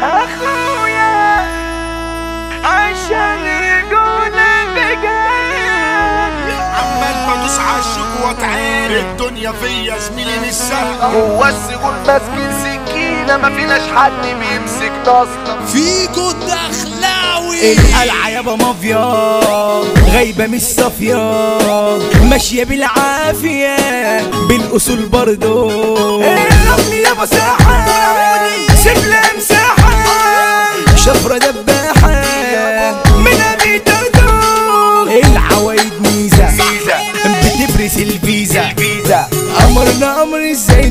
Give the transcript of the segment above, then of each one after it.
اخويا عشان رجولة بجد عمال بدوس عالشوك واتعين الدنيا فيا زميلي مش سهل هو السجون ماسكين سكينة ما فيناش حد بيمسك نصنا فيكو الدخلاوي القلعة يابا مافيا غايبة مش صافية ماشية بالعافية بالأصول برضو الرمل يابا ساحة سبلة مساحة شفرة دباحة من أبي دردو العوايد ميزة بتبرز الفيزا أمرنا أمر ازاي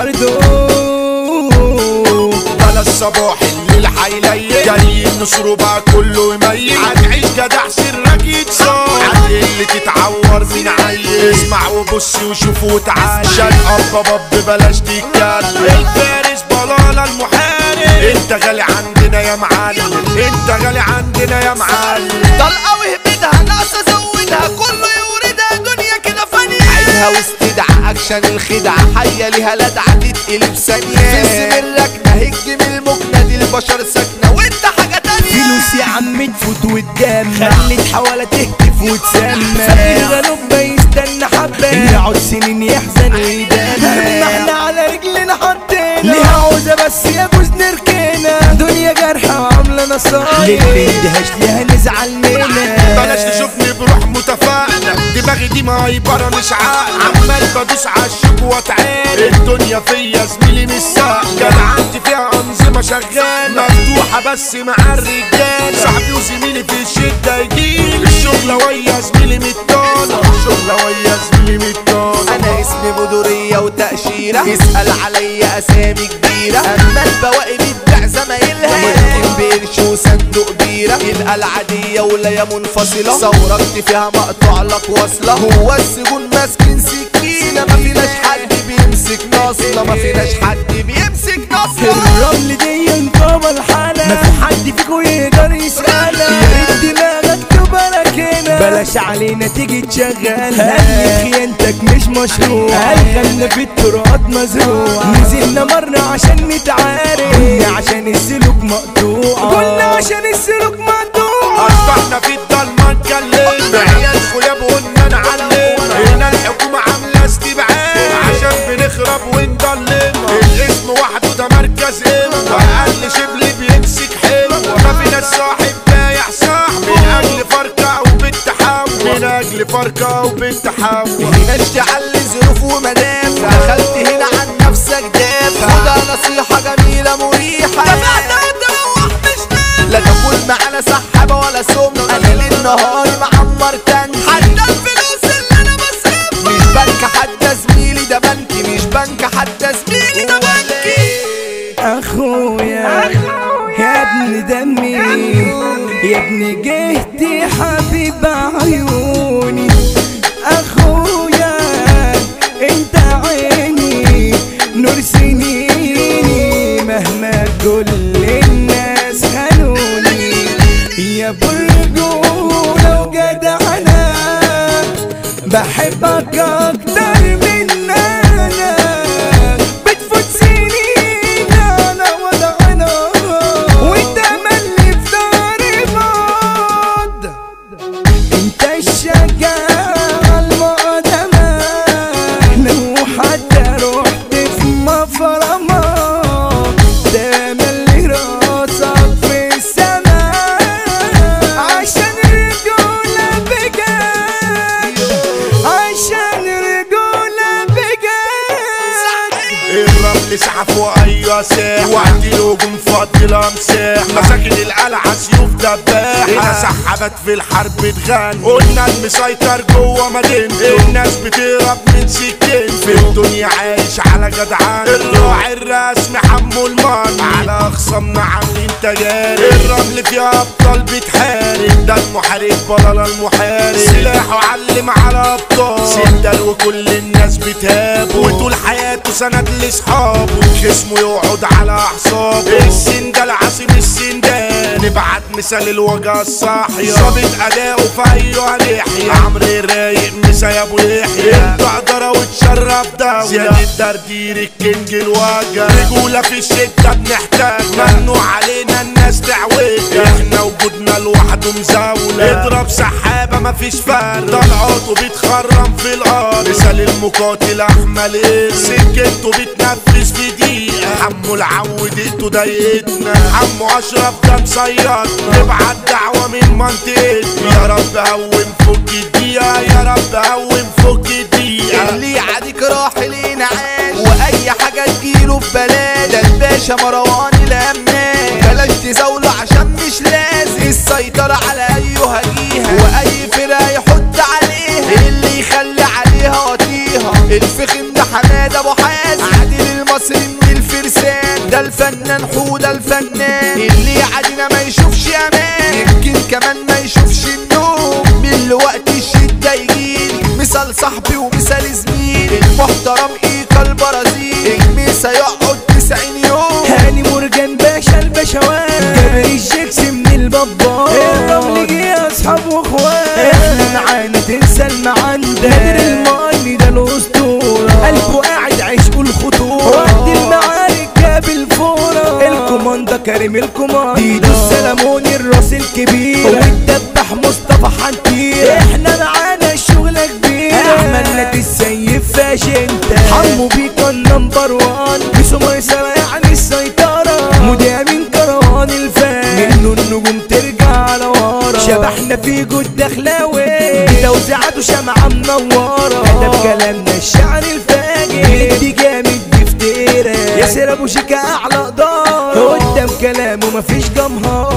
نتعرضو على الصباح الليل حيليل جاي النصر بقى كله يميل هتعيش جدع سرك يتصاب عن اللي تتعور من عيل اسمع وبص وشوف وتعال شاد اب باب بلاش تتكلم الفارس بلالا المحارب انت غالي عندنا يا معلم انت غالي عندنا يا معلم طلقة وهبدها ناقصة زودها كله يوردها دنيا كده فانية عينها واستدعى اكشن الخدعة حية ليها لدعة تتقلب ثانية في سمرك نهج من المكنة دي البشر ساكنة وانت حاجة تانية فلوس يا عم تفوت وتدم خلت حوالة تهتف وتسمى فقير غلوب يستنى حبة يقعد سنين يحزن ويدمع ما احنا على رجلنا حطينا ليها عوزة بس يجوز نركنا دنيا جارحة وعاملة نصايح للي اندهاش ليها نزعل منها بلاش تشوفني بروح متفائلة دماغي دي مهيبرة مش عاقلة عمال بدوس عالشوك واتعارك الدنيا فيا زميلي مش سهلة كان عندي فيها أنظمة شغالة مفتوحة بس مع الرجالة صاحبي وزميلي في الشدة يجيلي الشغلة ويا زميلي متطالة الشغلة ويا زميلي متطالة انا اسمي بدورية وتأشيرة اسأل عليا اسامي كبيرة اما البواقي بتبيع زمايلها ممكن بقرش وصندوق بيرة يبقى العادية ولا منفصلة ثورت فيها مقطوع لك واصلة هو السجون ماسكين سكينة ما فيناش حد بيمسك نصلة ما فيناش حد بيمسك نصلة الرمل دي انقبل الحالة ما في حد فيكو يقدر يسألها يا ريت دماغك تبارك هنا بلاش علينا تيجي تشغلها هل خيانتك مش مشروع هل خلنا في التراب مزروع نزلنا مرة عشان نتعارك قلنا عشان السلوك مقطوع قلنا عشان السلوك مقطوع أصبحنا في الضلمة نكلم عيال خياب قلنا نعلم هنا الحكومة عاملة استبعاد عشان بنخرب ونضلم الاسم وحده ده مركز قوة وأقل شبل بيمسك حلو ما في ناس صاحب بايع صاحب من أجل فرقة وبالتحول من أجل فرقة وبالتحول هنا اشتعل ظروف ومدافع دخلت هنا عن نفسك دافع خدها نصيحة جميلة مريحة لا تاكل معانا سحابة ولا سم انا ليل نهاري معمر تاني حتى الفلوس اللي انا بصرفها مش بنك حتى زميلي ده بنكي مش بنك حتى زميلي ده بنكي اخويا يا ابن دمي يا ابن جهتي حبيب عيوني اخويا انت عيني نور سنيني مهما كل الناس خانوني يا ابو الرجولة وجدعنا بحبك اكتر من انا بتفوت سنين انا وضعنا وانت ملي في داري بعد انت الشجاعة المقدمة لو حتى رحت في مفرمة ده ملي راسك في السماء عشان رجولة بجد عشان رجولة بجد الرمل سحف وايوه ساح وقت الهجوم فضي الامساح مساكن القلعه سيوف دباح هنا سحبت في الحرب تغني قلنا المسيطر جوه مدينته الناس بتهرب من سكين في الدنيا عايش على جدعان الراعي الرسمي حمو المان على اخصامنا عاملين تجارب الرمل فيها ابطال بتحارب ده المحارب بلالا المحارب سلاحه علم على ابطال سندل وكل الناس بتهاب وطول حياته سند لاصحابه جسمه يقعد على اعصابه السن ده العاصم السندان نبعت مثال الوجع الصاحية ظابط اداؤه في ايوه لحية عمرو الرايق مسا يا ابو يحيى انتوا اقدر وتشرف دولة زياد الدردير الكينج الوجع رجولة في الشدة بنحتاج ممنوع علينا الناس تعوج احنا وجودنا لوحده مزاولة اضرب سحابة مفيش فرق طلعاته بيتخرم في الارض مثال المقاتل احمل ايه سكته بتنفذ في دقيقة حمو العود ايده ضايقتنا حمو اشرف ده مصيرنا نبعت دعوة من منطقتنا يا رب هون فك الدقيقة يا رب هون فك الدقيقة اللي يعاديك راح لينا عاش واي حاجه تجيله ببلاش ده الباشا مروان الامنان بلاش تزاوله عشان مش لازم السيطره على ايها جيها واي فرقه يحط عليها اللي يخلي عليها وطيها الفخم ده حماد ابو حازم عادل المصري من الفرسان ده الفنان حوده الفنان اللي يعادينا ما يشوفش امان يمكن كمان ما يشوفش النوم من وقت الشده يجيلي مثال صاحبي ومثال زميلي المحترم ايكا البرازيل الميسا يقعد 90 يوم هاني مورجان باشا البشوات جابر الجيكس من البابا الرمل جه اصحاب واخوات احنا معانا تنسى المعندة نادر الماني ده الاسطورة قلبه قاعد عشقه الخطورة وقت المعارك جاب الفورة الكوماندا كريم الكوماندا ديدو السلموني الراس الكبير والدبح مصطفى حنتير احنا معانا الشغلة كبيرة احمد السيف فاشنتا حمو بيكا النمبر وان بيسو ميسرة يعني السيطرة مذيع من كروان الفان منه النجوم ترجع على ورا شبحنا في جود دخلاوي توزيعاته شمعة منورة ده بكلامنا الشعر الفاجر ندي جامد بفتيرة ياسر ابو شيكا اعلى قدار قدام كلامه مفيش جمهور